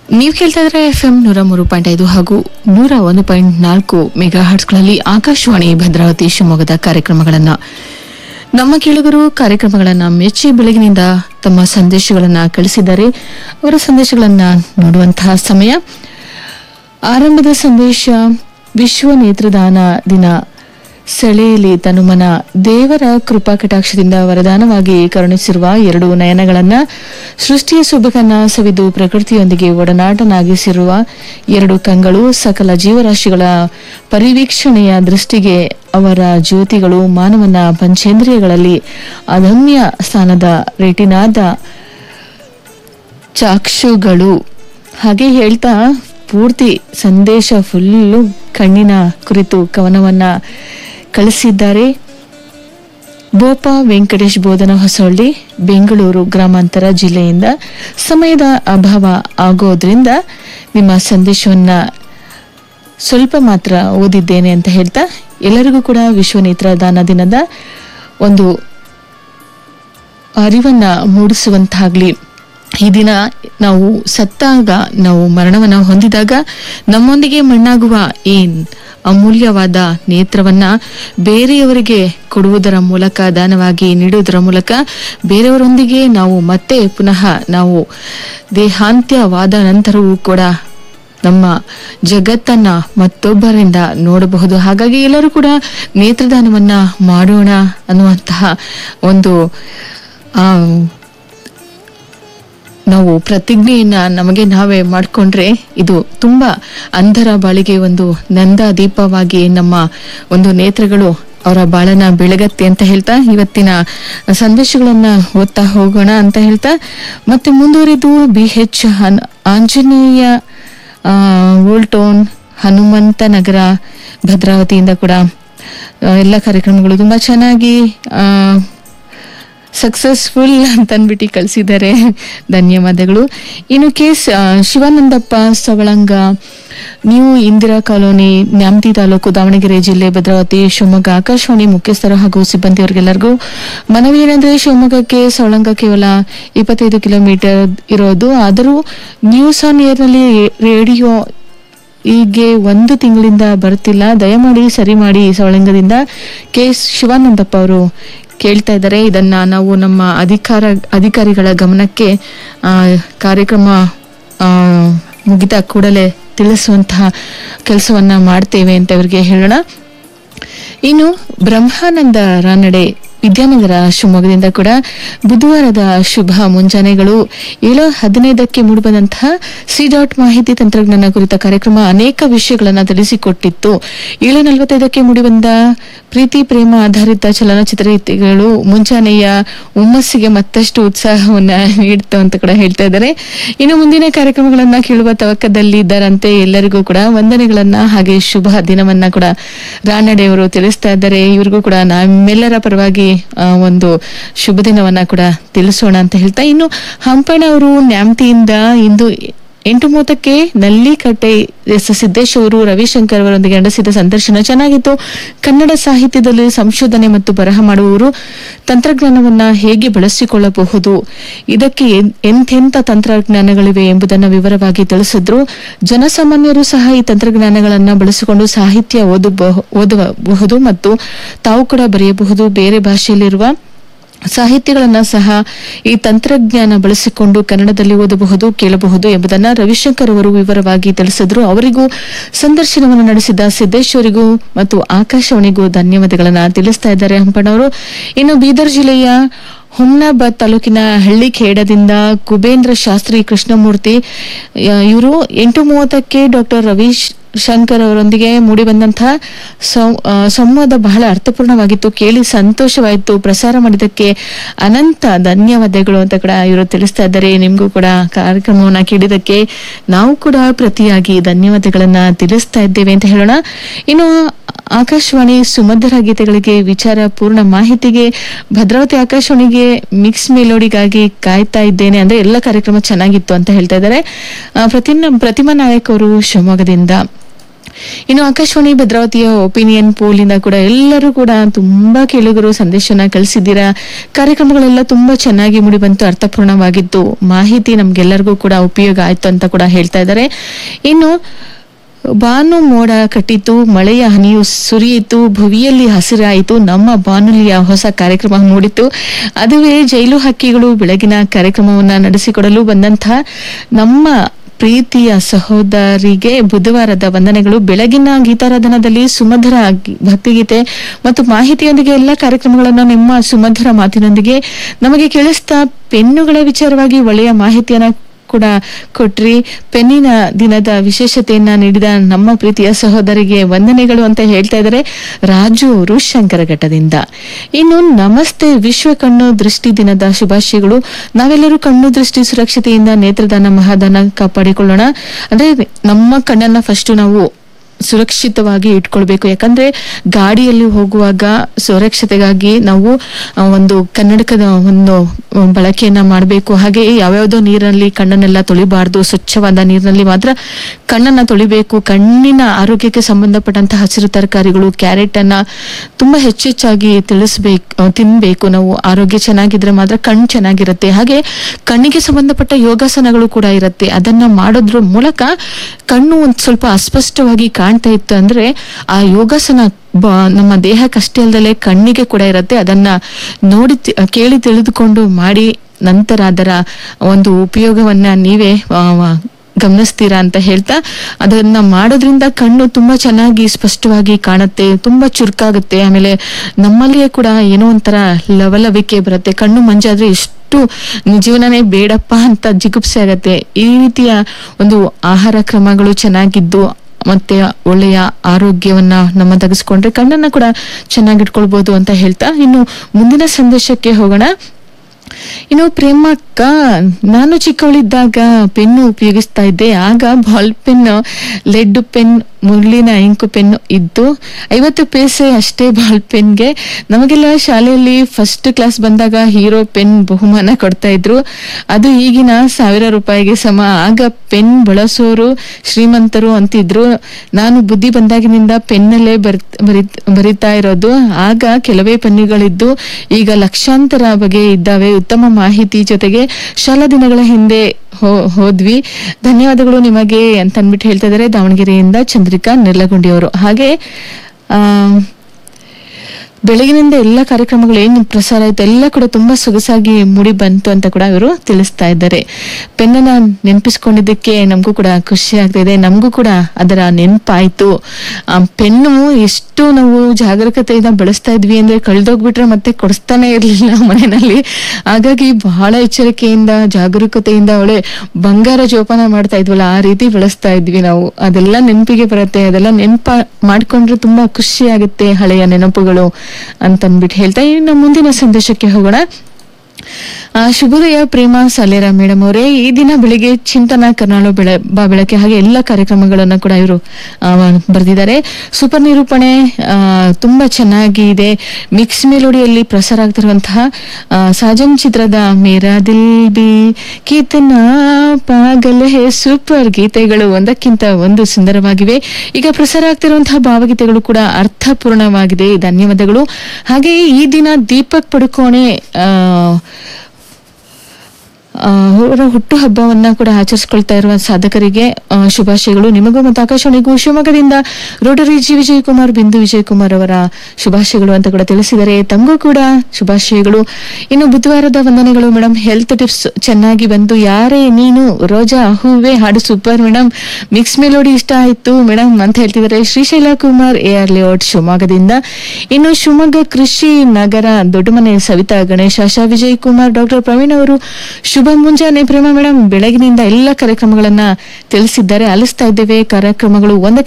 ನೀವು ಕೇಳ್ತಾ ಇದ್ರೆ ಎಫ್ ಎಂ ನೂರ ಮೂರು ಪಾಯಿಂಟ್ ಐದು ಹಾಗೂ ನೂರ ಒಂದು ಪಾಯಿಂಟ್ ನಾಲ್ಕು ಮೆಗಾ ಹರ್ಟ್ಸ್ಗಳಲ್ಲಿ ಆಕಾಶವಾಣಿ ಭದ್ರಾವತಿ ಶಿವಮೊಗ್ಗದ ಕಾರ್ಯಕ್ರಮಗಳನ್ನ ನಮ್ಮ ಕೇಳುಗರು ಕಾರ್ಯಕ್ರಮಗಳನ್ನ ಮೆಚ್ಚಿ ಬೆಳಗಿನಿಂದ ತಮ್ಮ ಸಂದೇಶಗಳನ್ನ ಕಳಿಸಿದ್ದಾರೆ ಅವರ ಸಂದೇಶಗಳನ್ನ ನೋಡುವಂತಹ ಸಮಯ ಆರಂಭದ ಸಂದೇಶ ವಿಶ್ವ ನೇತ್ರದಾನ ದಿನ ಸೆಳೆಯಲಿ ತನುಮನ ದೇವರ ಕೃಪಾ ಕಟಾಕ್ಷದಿಂದ ವರದಾನವಾಗಿ ಕರುಣಿಸಿರುವ ಎರಡು ನಯನಗಳನ್ನ ಸೃಷ್ಟಿಯ ಸೊಬಗನ್ನ ಸವಿದು ಪ್ರಕೃತಿಯೊಂದಿಗೆ ಒಡನಾಟನಾಗಿಸಿರುವ ಎರಡು ಕಂಗಳು ಸಕಲ ಜೀವರಾಶಿಗಳ ಪರಿವೀಕ್ಷಣೆಯ ದೃಷ್ಟಿಗೆ ಅವರ ಜ್ಯೋತಿಗಳು ಮಾನವನ ಪಂಚೇಂದ್ರಿಯಗಳಲ್ಲಿ ಅದಮ್ಯ ಸ್ಥಾನದ ರೆಟಿನಾದ ಚಾಕ್ಷುಗಳು ಹಾಗೆ ಹೇಳ್ತಾ ಪೂರ್ತಿ ಸಂದೇಶ ಫುಲ್ಲು ಕಣ್ಣಿನ ಕುರಿತು ಕವನವನ್ನ ಕಳಿಸಿದ್ದಾರೆ ಬೋಪ ವೆಂಕಟೇಶ್ ಬೋಧನ ಹೊಸಳ್ಳಿ ಬೆಂಗಳೂರು ಗ್ರಾಮಾಂತರ ಜಿಲ್ಲೆಯಿಂದ ಸಮಯದ ಅಭಾವ ಆಗೋದ್ರಿಂದ ನಿಮ್ಮ ಸಂದೇಶವನ್ನ ಸ್ವಲ್ಪ ಮಾತ್ರ ಓದಿದ್ದೇನೆ ಅಂತ ಹೇಳ್ತಾ ಎಲ್ಲರಿಗೂ ಕೂಡ ವಿಶ್ವ ನೇತ್ರದಾನ ದಿನದ ಒಂದು ಅರಿವನ್ನ ಮೂಡಿಸುವಂತಾಗ್ಲಿ ಈ ದಿನ ನಾವು ಸತ್ತಾಗ ನಾವು ಮರಣವನ್ನ ಹೊಂದಿದಾಗ ನಮ್ಮೊಂದಿಗೆ ಮಣ್ಣಾಗುವ ಈ ಅಮೂಲ್ಯವಾದ ನೇತ್ರವನ್ನ ಬೇರೆಯವರಿಗೆ ಕೊಡುವುದರ ಮೂಲಕ ದಾನವಾಗಿ ನೀಡುವುದರ ಮೂಲಕ ಬೇರೆಯವರೊಂದಿಗೆ ನಾವು ಮತ್ತೆ ಪುನಃ ನಾವು ದೇಹಾಂತ್ಯವಾದ ನಂತರವೂ ಕೂಡ ನಮ್ಮ ಜಗತ್ತನ್ನ ಮತ್ತೊಬ್ಬರಿಂದ ನೋಡಬಹುದು ಹಾಗಾಗಿ ಎಲ್ಲರೂ ಕೂಡ ನೇತ್ರದಾನವನ್ನ ಮಾಡೋಣ ಅನ್ನುವಂತಹ ಒಂದು ಆ ನಾವು ಪ್ರತಿಜ್ಞೆಯನ್ನ ನಮಗೆ ನಾವೇ ಮಾಡಿಕೊಂಡ್ರೆ ಇದು ತುಂಬಾ ಅಂಧರ ಬಾಳಿಗೆ ಒಂದು ನಂದ ದೀಪವಾಗಿ ನಮ್ಮ ಒಂದು ನೇತ್ರಗಳು ಅವರ ಬಾಳನ ಬೆಳಗತ್ತೆ ಅಂತ ಹೇಳ್ತಾ ಇವತ್ತಿನ ಸಂದೇಶಗಳನ್ನ ಓದ್ತಾ ಹೋಗೋಣ ಅಂತ ಹೇಳ್ತಾ ಮತ್ತೆ ಮುಂದುವರಿದು ಬಿ ಎಚ್ ಆಂಜನೇಯ ಆ, ಓಲ್ಟೋನ್ ಹನುಮಂತ ನಗರ ಭದ್ರಾವತಿಯಿಂದ ಕೂಡ ಆ, ಎಲ್ಲ ಕಾರ್ಯಕ್ರಮಗಳು ತುಂಬಾ ಚೆನ್ನಾಗಿ ಆ, ಸಕ್ಸಸ್ಫುಲ್ ಅಂತ ಅಂದ್ಬಿಟ್ಟು ಕಳಿಸಿದ್ದಾರೆ ಧನ್ಯವಾದಗಳು ಇನ್ನು ಕೇಸ್ ಆ, ಶಿವಾನಂದಪ್ಪ ಸವಳಂಗ ನ್ಯೂ ಇಂದಿರಾ ಕಾಲೋನಿ ನ್ಯಾಮತಿ ತಾಲೂಕು ದಾವಣಗೆರೆ ಜಿಲ್ಲೆ ಭದ್ರಾವತಿ ಶಿವಮೊಗ್ಗ ಆಕಾಶವಾಣಿ ಮುಖ್ಯಸ್ಥರು ಹಾಗೂ ಸಿಬ್ಬಂದಿಯವರಿಗೆಲ್ಲರಿಗೂ ಮನವಿ ಏನಂದ್ರೆ ಶಿವಮೊಗ್ಗಕ್ಕೆ ಸವಳಂಗ ಕೇವಲ ಇಪ್ಪತ್ತೈದು ಕಿಲೋಮೀಟರ್ ಇರೋದು ಆದರೂ ನ್ಯೂಸ್ ಆನ್ ಏರ್ನಲ್ಲಿ ರೇಡಿಯೋ ಹೀಗೆ ಒಂದು ತಿಂಗಳಿಂದ ಬರ್ತಿಲ್ಲ ದಯಮಾಡಿ ಸರಿ ಮಾಡಿ ಸವಳಂಗದಿಂದ ಕೆ ಎಸ್ ಶಿವಾನಂದಪ್ಪ ಅವರು ಕೇಳ್ತಾ ಇದ್ದಾರೆ ಇದನ್ನ ನಾವು ನಮ್ಮ ಅಧಿಕಾರ ಅಧಿಕಾರಿಗಳ ಗಮನಕ್ಕೆ ಆ, ಕಾರ್ಯಕ್ರಮ ಆ, ಮುಗಿದ ಕೂಡಲೇ ತಿಳಿಸುವಂತಹ ಕೆಲಸವನ್ನ ಮಾಡ್ತೇವೆ ಅಂತ ಇವರಿಗೆ ಹೇಳೋಣ ಇನ್ನು ಬ್ರಹ್ಮಾನಂದ ರಾನಡೆ ವಿದ್ಯಾನಗರ ಶಿವಮೊಗ್ಗದಿಂದ ಕೂಡ ಬುಧವಾರದ ಶುಭ ಮುಂಜಾನೆಗಳು ಏಳು ಹದಿನೈದಕ್ಕೆ ಮೂಡಿಬಂದಂತಹ ಸಿ ಡಾಟ್ ಮಾಹಿತಿ ತಂತ್ರಜ್ಞಾನ ಕುರಿತ ಕಾರ್ಯಕ್ರಮ ಅನೇಕ ವಿಷಯಗಳನ್ನು ತಿಳಿಸಿಕೊಟ್ಟಿತ್ತು ಏಳು ನಲವತ್ತೈದಕ್ಕೆ ಮೂಡಿಬಂದ ಪ್ರೀತಿ ಪ್ರೇಮ ಆಧಾರಿತ ಚಲನಚಿತ್ರಗಳು ಮುಂಜಾನೆಯ ಹುಮ್ಮಸ್ಸಿಗೆ ಮತ್ತಷ್ಟು ಉತ್ಸಾಹವನ್ನ ನೀಡ್ತು ಅಂತ ಕೂಡ ಹೇಳ್ತಾ ಇದ್ದಾರೆ ಇನ್ನು ಮುಂದಿನ ಕಾರ್ಯಕ್ರಮಗಳನ್ನ ಕೇಳುವ ತವಕದಲ್ಲಿದ್ದಾರಂತೆ ಎಲ್ಲರಿಗೂ ಕೂಡ ವಂದನೆಗಳನ್ನ ಹಾಗೆ ಶುಭ ದಿನವನ್ನ ಕೂಡ ರಾನಡೆಯವರು ತಿಳಿಸ್ತಾ ಇದ್ದಾರೆ ಇವ್ರಿಗೂ ಕೂಡ ನಮ್ಮೆಲ್ಲರ ಪರವಾಗಿ ಆ, ಒಂದು ಶುಭ ದಿನವನ್ನ ಕೂಡ ತಿಳಿಸೋಣ ಅಂತ ಹೇಳ್ತಾ ಇನ್ನು ಹಂಪಣ್ಣ ಅವರು ನ್ಯಾಮತಿಯಿಂದ ಇಂದು ಎಂಟು ಮೂವತ್ತಕ್ಕೆ ನಲ್ಲಿಕಟ್ಟೆ ಎಸ್ ಸಿದ್ದೇಶ್ ಅವರು ರವಿಶಂಕರ್ ಅವರೊಂದಿಗೆ ನಡೆಸಿದ ಸಂದರ್ಶನ ಚೆನ್ನಾಗಿತ್ತು ಕನ್ನಡ ಸಾಹಿತ್ಯದಲ್ಲಿ ಸಂಶೋಧನೆ ಮತ್ತು ಬರಹ ಮಾಡುವವರು ತಂತ್ರಜ್ಞಾನವನ್ನ ಹೇಗೆ ಬಳಸಿಕೊಳ್ಳಬಹುದು ಇದಕ್ಕೆ ಎನ್- ಎಂತೆಂಥ ತಂತ್ರಜ್ಞಾನಗಳಿವೆ ಎಂಬುದನ್ನು ವಿವರವಾಗಿ ತಿಳಿಸಿದ್ರು ಜನಸಾಮಾನ್ಯರು ಸಹ ಈ ತಂತ್ರಜ್ಞಾನಗಳನ್ನ ಬಳಸಿಕೊಂಡು ಸಾಹಿತ್ಯ ಓದಬಹು ಓದಬಹುದು ಮತ್ತು ತಾವು ಕೂಡ ಬರೆಯಬಹುದು ಬೇರೆ ಭಾಷೆಯಲ್ಲಿರುವ ಸಾಹಿತ್ಯಗಳನ್ನ ಸಹ ಈ ತಂತ್ರಜ್ಞಾನ ಬಳಸಿಕೊಂಡು ಕನ್ನಡದಲ್ಲಿ ಓದಬಹುದು ಕೇಳಬಹುದು ಎಂಬುದನ್ನ ರವಿಶಂಕರ್ ಅವರು ವಿವರವಾಗಿ ತಿಳಿಸಿದ್ರು ಅವರಿಗೂ ಸಂದರ್ಶನವನ್ನು ನಡೆಸಿದ ಸಿದ್ದೇಶ್ವರಿಗೂ ಮತ್ತು ಆಕಾಶವಾಣಿಗೂ ಧನ್ಯವಾದಗಳನ್ನ ತಿಳಿಸ್ತಾ ಇದ್ದಾರೆ ಹಂಪಣ್ಣವರು ಇನ್ನು ಬೀದರ್ ಜಿಲ್ಲೆಯ ಹುಮ್ನಾಬಾದ್ ತಾಲೂಕಿನ ಹಳ್ಳಿಖೇಡದಿಂದ ಕುಬೇಂದ್ರ ಶಾಸ್ತ್ರಿ ಕೃಷ್ಣಮೂರ್ತಿ ಇವರು ಎಂಟು ಮೂವತ್ತಕ್ಕೆ ಡಾಕ್ಟರ್ ರವೀಶ್ ಶಂಕರ್ ಅವರೊಂದಿಗೆ ಮೂಡಿಬಂದಂತಹ ಸಂ- ಆ, ಸಂವಾದ ಬಹಳ ಅರ್ಥಪೂರ್ಣವಾಗಿತ್ತು ಕೇಳಿ ಸಂತೋಷವಾಯಿತು ಪ್ರಸಾರ ಮಾಡಿದ್ದಕ್ಕೆ ಅನಂತ ಧನ್ಯವಾದಗಳು ಅಂತ ಕೂಡ ಇವರು ತಿಳಿಸ್ತಾ ಇದ್ದಾರೆ ನಿಮಗೂ ಕೂಡ ಕಾರ್ಯಕ್ರಮವನ್ನ ಕೇಳಿದಕ್ಕೆ ನಾವು ಕೂಡ ಪ್ರತಿಯಾಗಿ ಧನ್ಯವಾದಗಳನ್ನ ತಿಳಿಸ್ತಾ ಇದ್ದೇವೆ ಅಂತ ಹೇಳೋಣ ಇನ್ನು ಆಕಾಶವಾಣಿ ಸುಮಧುರ ಗೀತೆಗಳಿಗೆ ವಿಚಾರ ಪೂರ್ಣ ಮಾಹಿತಿಗೆ ಭದ್ರಾವತಿ ಆಕಾಶವಾಣಿಗೆ ಮಿಕ್ಸ್ ಮೆಲೋಡಿಗಾಗಿ ಕಾಯ್ತಾ ಇದ್ದೇನೆ ಅಂದ್ರೆ ಎಲ್ಲ ಕಾರ್ಯಕ್ರಮ ಚೆನ್ನಾಗಿತ್ತು ಅಂತ ಹೇಳ್ತಾ ಇದ್ದಾರೆ ಆ, ಪ್ರತಿಮ ಪ್ರತಿಮಾ ನಾಯಕ್ ಅವರು ಶಿವಮೊಗ್ಗದಿಂದ ಇನ್ನು ಆಕಾಶವಾಣಿ ಭದ್ರಾವತಿಯ ಒಪಿನಿಯನ್ ಪೋಲಿಂದ ಕೂಡ ಎಲ್ಲರೂ ಕೂಡ ತುಂಬಾ ಕೇಳುಗರು ಸಂದೇಶನ ಕಳಿಸಿದ್ದೀರಾ ಕಾರ್ಯಕ್ರಮಗಳೆಲ್ಲ ತುಂಬಾ ಚೆನ್ನಾಗಿ ಮೂಡಿ ಬಂತು ಅರ್ಥಪೂರ್ಣವಾಗಿತ್ತು ಮಾಹಿತಿ ನಮ್ಗೆಲ್ಲರಿಗೂ ಕೂಡ ಉಪಯೋಗ ಆಯ್ತು ಅಂತ ಕೂಡ ಹೇಳ್ತಾ ಇದ್ದಾರೆ ಇನ್ನು ಬಾನು ಮೋಡ ಕಟ್ಟಿತು ಮಳೆಯ ಹನಿಯು ಸುರಿಯಿತು ಭುವಿಯಲ್ಲಿ ಹಸಿರಾಯಿತು ನಮ್ಮ ಬಾನುಲಿಯ ಹೊಸ ಕಾರ್ಯಕ್ರಮ ಮೂಡಿತು ಅದುವೇ ಜೈಲು ಹಕ್ಕಿಗಳು ಬೆಳಗಿನ ಕಾರ್ಯಕ್ರಮವನ್ನ ನಡೆಸಿಕೊಡಲು ಬಂದಂತಹ ನಮ್ಮ ಪ್ರೀತಿಯ ಸಹೋದರಿಗೆ ಬುಧವಾರದ ವಂದನೆಗಳು ಬೆಳಗಿನ ಗೀತಾರಾಧನದಲ್ಲಿ ಸುಮಧುರ ಗಿ- ಭಕ್ತಿಗೀತೆ ಮತ್ತು ಮಾಹಿತಿಯೊಂದಿಗೆ ಎಲ್ಲ ಕಾರ್ಯಕ್ರಮಗಳನ್ನು ನಿಮ್ಮ ಸುಮಧುರ ಮಾತಿನೊಂದಿಗೆ ನಮಗೆ ಕೇಳಿಸ್ತಾ ಪೆನ್ನುಗಳ ವಿಚಾರವಾಗಿ ಒಳ್ಳೆಯ ಮಾಹಿತಿಯನ್ನ ಕೂಡ ಕೊಟ್ರಿ ಪೆನ್ನಿನ ದಿನದ ವಿಶೇಷತೆಯನ್ನ ನೀಡಿದ ನಮ್ಮ ಪ್ರೀತಿಯ ಸಹೋದರಿಗೆ ವಂದನೆಗಳು ಅಂತ ಹೇಳ್ತಾ ಇದ್ದಾರೆ ರಾಜು ಅವರು ಶಂಕರಘಟ್ಟದಿಂದ ಇನ್ನು ನಮಸ್ತೆ ವಿಶ್ವ ಕಣ್ಣು ದೃಷ್ಟಿ ದಿನದ ಶುಭಾಶಯಗಳು ನಾವೆಲ್ಲರೂ ಕಣ್ಣು ದೃಷ್ಟಿ ಸುರಕ್ಷತೆಯಿಂದ ನೇತ್ರದಾನ ಮಹಾದಾನ ಕಾಪಾಡಿಕೊಳ್ಳೋಣ ಅಂದ್ರೆ ನಮ್ಮ ಕಣ್ಣನ್ನ ಫಸ್ಟ್ ನಾವು ಸುರಕ್ಷಿತವಾಗಿ ಇಟ್ಕೊಳ್ಬೇಕು ಯಾಕಂದ್ರೆ ಗಾಡಿಯಲ್ಲಿ ಹೋಗುವಾಗ ಸುರಕ್ಷತೆಗಾಗಿ ನಾವು ಆ, ಒಂದು ಕನ್ನಡಕದ ಒಂದು ಬಳಕೆಯನ್ನ ಮಾಡಬೇಕು ಹಾಗೆ ಯಾವ್ಯಾವ್ದೋ ನೀರಿನಲ್ಲಿ ಕಣ್ಣನ್ನೆಲ್ಲ ತೊಳಿಬಾರ್ದು ಸ್ವಚ್ಛವಾದ ನೀರಿನಲ್ಲಿ ಮಾತ್ರ ಕಣ್ಣನ್ನ ತೊಳಿಬೇಕು ಕಣ್ಣಿನ ಆರೋಗ್ಯಕ್ಕೆ ಸಂಬಂಧಪಟ್ಟಂತಹ ಹಸಿರು ತರಕಾರಿಗಳು ಕ್ಯಾರೆಟ್ ಅನ್ನ ತುಂಬಾ ಹೆಚ್ಚೆಚ್ಚಾಗಿ ತಿಳಿಸ್ಬೇಕು ಆ, ತಿನ್ಬೇಕು ನಾವು ಆರೋಗ್ಯ ಚೆನ್ನಾಗಿದ್ರೆ ಮಾತ್ರ ಕಣ್ಣು ಚೆನ್ನಾಗಿರುತ್ತೆ ಹಾಗೆ ಕಣ್ಣಿಗೆ ಸಂಬಂಧಪಟ್ಟ ಯೋಗಾಸನಗಳು ಕೂಡ ಇರುತ್ತೆ ಅದನ್ನ ಮಾಡೋದ್ರ ಮೂಲಕ ಕಣ್ಣು ಒಂದ್ ಸ್ವಲ್ಪ ಅಸ್ಪಷ್ಟವಾಗಿ ಕಾಣ್ತಾ ಇತ್ತು ಅಂದ್ರೆ ಆ ಯೋಗಾಸನ ಬ- ನಮ್ಮ ದೇಹಕ್ಕಷ್ಟೇ ಅಲ್ಲದೆ ಕಣ್ಣಿಗೆ ಕೂಡ ಇರುತ್ತೆ ಅದನ್ನ ನೋಡಿ ತಿ- ಕೇಳಿ ತಿಳಿದುಕೊಂಡು ಮಾಡಿ ನಂತರ ಅದರ ಒಂದು ಉಪಯೋಗವನ್ನ ನೀವೇ ಆ, ಆ, ಗಮನಿಸ್ತೀರಾ ಅಂತ ಹೇಳ್ತಾ ಅದನ್ನ ಮಾಡೋದ್ರಿಂದ ಕಣ್ಣು ತುಂಬಾ ಚೆನ್ನಾಗಿ ಸ್ಪಷ್ಟವಾಗಿ ಕಾಣುತ್ತೆ ತುಂಬಾ ಚುರುಕಾಗುತ್ತೆ ಆಮೇಲೆ ನಮ್ಮಲ್ಲಿಯೇ ಕೂಡ ಏನೋ ಒಂಥರ ಲವಲವಿಕೆ ಬರುತ್ತೆ ಕಣ್ಣು ಮಂಜಾದ್ರೆ ಎಷ್ಟು ಜೀವನನೇ ಬೇಡಪ್ಪ ಅಂತ ಜಿಗುಪ್ಸೆ ಆಗತ್ತೆ ಈ ರೀತಿಯ ಒಂದು ಆಹಾರ ಕ್ರಮಗಳು ಚೆನ್ನಾಗಿದ್ದು ಮತ್ತೆ ಒಳ್ಳೆಯ ಆರೋಗ್ಯವನ್ನ ನಮ್ಮ ತೆಗೆಸ್ಕೊಂಡ್ರೆ ಕಣ್ಣನ್ನ ಕೂಡ ಚೆನ್ನಾಗಿಟ್ಕೊಳ್ಬಹುದು ಅಂತ ಹೇಳ್ತಾ ಇನ್ನು ಮುಂದಿನ ಸಂದೇಶಕ್ಕೆ ಹೋಗೋಣ ಇನ್ನು ಪ್ರೇಮಕ್ಕ ನಾನು ಚಿಕ್ಕವಳಿದ್ದಾಗ ಪೆನ್ನು ಉಪಯೋಗಿಸ್ತಾ ಇದ್ದೆ ಆಗ ಬಾಲ್ ಪೆನ್ ಲೆಡ್ ಪೆನ್ ಮುಳ್ಳಿನ ಇಂಕು ಪೆನ್ ಇದ್ದು ಐವತ್ತು ಪೈಸೆ ಅಷ್ಟೇ ಬಾಲ್ ಪೆನ್ಗೆ ನಮಗೆಲ್ಲ ಶಾಲೆಯಲ್ಲಿ ಫಸ್ಟ್ ಕ್ಲಾಸ್ ಬಂದಾಗ ಹೀರೋ ಪೆನ್ ಬಹುಮಾನ ಕೊಡ್ತಾ ಇದ್ರು ಅದು ಈಗಿನ ಸಾವಿರ ರೂಪಾಯಿಗೆ ಸಮ ಆಗ ಪೆನ್ ಬಳಸೋರು ಶ್ರೀಮಂತರು ಅಂತಿದ್ರು ನಾನು ಬುದ್ಧಿ ಬಂದಾಗಿನಿಂದ ಪೆನ್ನಲ್ಲೇ ಬರ್ ಬರಿತ್- ಬರಿತಾ ಇರೋದು ಆಗ ಕೆಲವೇ ಪೆನ್ನುಗಳಿದ್ದು ಈಗ ಲಕ್ಷಾಂತರ ಬಗೆ ಇದ್ದಾವೆ ಉತ್ತಮ ಮಾಹಿತಿ ಜೊತೆಗೆ ಶಾಲಾ ದಿನಗಳ ಹಿಂದೆ ಹೋ- ಹೋದ್ವಿ ಧನ್ಯವಾದಗಳು ನಿಮಗೆ ಅಂತ ಅಂದ್ಬಿಟ್ಟು ಹೇಳ್ತಾ ಇದ್ದಾರೆ ದಾವಣಗೆರೆಯಿಂದ ಚಂದ್ರಿಕಾ ನಿರ್ಲಗುಂಡಿ ಅವರು ಹಾಗೆ ಆ ಬೆಳಗಿನಿಂದ ಎಲ್ಲ ಕಾರ್ಯಕ್ರಮಗಳು ಏನು ಪ್ರಸಾರ ಆಯ್ತು ಎಲ್ಲ ಕೂಡ ತುಂಬಾ ಸೊಗಸಾಗಿ ಮೂಡಿ ಬಂತು ಅಂತ ಕೂಡ ಇವರು ತಿಳಿಸ್ತಾ ಇದ್ದಾರೆ ಪೆನ್ನನ್ನ ನೆನಪಿಸ್ಕೊಂಡಿದ್ದಕ್ಕೆ ನಮಗೂ ಕೂಡ ಖುಷಿ ಆಗ್ತಾ ಇದೆ ನಮಗೂ ಕೂಡ ಅದರ ನೆನಪಾಯ್ತು ಆ ಪೆನ್ನು ಎಷ್ಟು ನಾವು ಜಾಗರೂಕತೆಯಿಂದ ಬಳಸ್ತಾ ಇದ್ವಿ ಅಂದ್ರೆ ಕಳ್ದೋಗ್ಬಿಟ್ರೆ ಮತ್ತೆ ಕೊಡಿಸ್ತಾನೆ ಇರ್ಲಿಲ್ಲ ಮನೆಯಲ್ಲಿ ಹಾಗಾಗಿ ಬಹಳ ಎಚ್ಚರಿಕೆಯಿಂದ ಜಾಗರೂಕತೆಯಿಂದ ಒಳ್ಳೆ ಬಂಗಾರ ಜೋಪಾನ ಮಾಡ್ತಾ ಇದ್ವಲ್ಲ ಆ ರೀತಿ ಬಳಸ್ತಾ ಇದ್ವಿ ನಾವು ಅದೆಲ್ಲ ನೆನಪಿಗೆ ಬರುತ್ತೆ ಅದೆಲ್ಲ ನೆನಪ ಮಾಡ್ಕೊಂಡ್ರೆ ತುಂಬಾ ಖುಷಿ ಆಗುತ್ತೆ ಹಳೆಯ ನೆನಪುಗಳು ಅಂತ ಅಂದ್ಬಿಟ್ಟು ಹೇಳ್ತಾ ಇನ್ನು ಮುಂದಿನ ಸಂದೇಶಕ್ಕೆ ಹೋಗೋಣ ಆ, ಶುಭೋದಯ ಪ್ರೇಮ ಸಾಲೇರ ಮೇಡಮ್ ಅವರೇ ಈ ದಿನ ಬೆಳಿಗ್ಗೆ ಚಿಂತನ ಕರ್ನಾಳು ಬೆಳೆ ಬಾ ಬೆಳಕೆ ಹಾಗೆ ಎಲ್ಲ ಕಾರ್ಯಕ್ರಮಗಳನ್ನ ಕೂಡ ಇವರು ಬರೆದಿದ್ದಾರೆ ಸೂಪರ್ ನಿರೂಪಣೆ ಆ, ತುಂಬಾ ಚೆನ್ನಾಗಿದೆ ಮಿಕ್ಸ್ ಮೆಲೋಡಿಯಲ್ಲಿ ಪ್ರಸಾರ ಆಗ್ತಿರುವಂತಹ ಆ, ಸಾಜನ್ ಚಿತ್ರದ ಮೇರಾ ದಿಲ್ ಬಿ ಕೀರ್ತನ ಪಾಗಲ್ ಹೇ ಸೂಪರ್ ಗೀತೆಗಳು ಒಂದಕ್ಕಿಂತ ಒಂದು ಸುಂದರವಾಗಿವೆ ಈಗ ಪ್ರಸಾರ ಆಗ್ತಿರುವಂತಹ ಭಾವಗೀತೆಗಳು ಕೂಡ ಅರ್ಥಪೂರ್ಣವಾಗಿದೆ ಧನ್ಯವಾದಗಳು ಹಾಗೆ ಈ ದಿನ ದೀಪಕ್ ಪಡುಕೋಣೆ ಆ, ಆ, ಅವರ ಹುಟ್ಟು ಹಬ್ಬವನ್ನ ಕೂಡ ಆಚರಿಸ್ಕೊಳ್ತಾ ಇರುವ ಸಾಧಕರಿಗೆ ಆ, ಶುಭಾಶಯಗಳು ನಿಮಗೂ ಮತ್ತು ಆಕಾಶವಾಣಿಗೂ ಶಿವಮೊಗ್ಗದಿಂದ ರೋಟರಿ ಜಿ ವಿಜಯಕುಮಾರ್ ಬಿಂದು ವಿಜಯಕುಮಾರ್ ಅವರ ಶುಭಾಶಯಗಳು ಅಂತ ಕೂಡ ತಿಳಿಸಿದರೆ ತಮಗೂ ಕೂಡ ಶುಭಾಶಯಗಳು ಇನ್ನು ಬುಧವಾರದ ವಂದನೆಗಳು ಮೇಡಮ್ ಹೆಲ್ತ್ ಟಿಪ್ಸ್ ಚೆನ್ನಾಗಿ ಬಂತು ಯಾರೇ ನೀನು ರೋಜಾ ಹೂವೇ ಹಾಡು ಸೂಪರ್ ಮೇಡಮ್ ಮಿಕ್ಸ್ ಮೆಲೋಡಿ ಇಷ್ಟ ಆಯ್ತು ಮೇಡಮ್ ಅಂತ ಹೇಳ್ತಿದ್ದಾರೆ Srishaila Kumar A R layout ಶಿವಮೊಗ್ಗದಿಂದ ಇನ್ನು ಶಿವಮೊಗ್ಗ ಕೃಷಿ ನಗರ ದೊಡ್ಡಮನೆ ಸವಿತಾ ಗಣೇಶ ಆಶಾ ವಿಜಯ್ ಕುಮಾರ್ ಡಾಕ್ಟರ್ ಪ್ರವೀಣ್ ಅವರು ಶುಭ ಮುಂಜಾನೆ ಪ್ರೇಮ ಮೇಡಮ್ ಬೆಳಗಿನಿಂದ ಎಲ್ಲ ಕಾರ್ಯಕ್ರಮಗಳನ್ನ ತಿಳಿಸಿದ್ದಾರೆ ಆಲಿಸ್ತಾ ಇದ್ದೇವೆ ಕಾರ್ಯಕ್ರಮಗಳು ಒಂದಕ್ಕೆ